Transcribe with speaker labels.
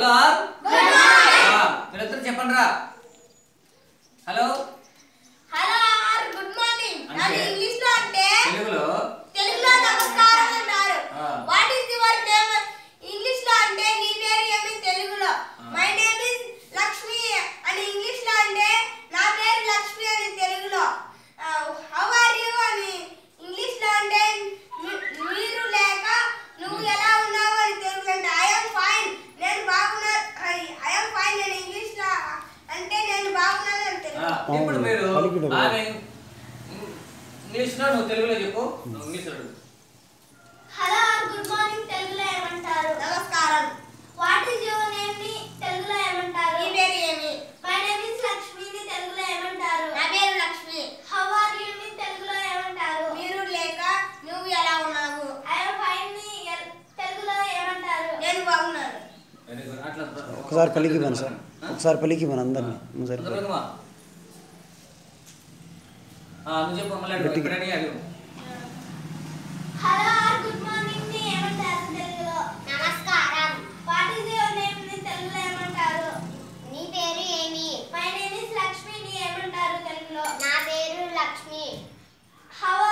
Speaker 1: Are మీరందరూ చెప్పండి రా hello
Speaker 2: hello or good morning
Speaker 1: అంటే?
Speaker 2: అది ఇంగ్లీష్ లో అంటే
Speaker 1: తెలుగులో
Speaker 2: తెలుగులో నమస్కారం అంటారు
Speaker 1: ఆ.
Speaker 2: What is your name English లో అంటే నీ పేరు ఏమి తెలుగులో
Speaker 1: ఆ.
Speaker 2: మై నేమ్ ఇస్ లక్ష్మి అని ఇంగ్లీష్ లో అంటే నా పేరు లక్ష్మి అని తెలుగులో హౌ ఆర్ యు అని ఇంగ్లీష్ లో అంటే మీ- మీరు లేక నువ్వు ఎలా ఉన్నావు అని తెలుగులో అంటే ఐ యామ్ ఫైన్ నేను బాగున్నా ఐ యామ్ ఫైన్ నేను ఇంగ్లీష్ లో అంటే నేను బాగున్నాను అని
Speaker 1: ఆ,
Speaker 2: తెలుగు
Speaker 1: ఇప్పుడు మీరు
Speaker 3: పలికిడు.
Speaker 1: ఆమె ఇంగ్లీష్ లో నువ్వు తెలుగులో చెప్పు నువ్వు ఇంగ్లీష్ లో అడుగు.
Speaker 4: హలో గుడ్ మార్నింగ్ తెలుగులో ఏమంటారు
Speaker 2: నమస్కారం
Speaker 4: వాట్ ఈస్ యువర్ నేమ్ ని తెలుగులో ఏమంటారు
Speaker 2: నీ పేరు ఏమి
Speaker 4: మై నేమ్ ఇస్ లక్ష్మి ని తెలుగులో ఏమంటారు
Speaker 2: నా పేరు లక్ష్మి
Speaker 4: హౌ ఆర్ యు ని తెలుగులో ఏమంటారు
Speaker 2: మీరు లేక నువ్వు ఎలా ఉన్నావు
Speaker 4: ఐ యామ్ ఫైన్ ని ఎల్- తెలుగులో ఏమంటారు
Speaker 2: నేను బాగున్నాను
Speaker 1: Very good. అట్లా
Speaker 3: ఒకసారి పలికి ఇవ్వను సార్ ఒకసారి పలికి ఇవ్వను అందరినీ
Speaker 1: అందరూ
Speaker 3: సరిపోయి
Speaker 1: పలుకుమా. ఆ, నువ్వు చెప్పు మళ్ళీ అడుగు.
Speaker 3: గట్టిగా.
Speaker 1: ఇప్పుడని అడుగు.
Speaker 4: హలో గుడ్ మార్నింగ్ ని ఏమంటారు తెలుగులో
Speaker 2: నమస్కారం
Speaker 4: వాట్ ఈస్ యువర్ నేమ్ ని తెలుగులో ఏమంటారు
Speaker 2: నీ పేరు ఏమి
Speaker 4: మై నేమ్ ఇస్ లక్ష్మి ని ఏమంటారు తెలుగులో
Speaker 2: నా పేరు లక్ష్మి
Speaker 4: హౌ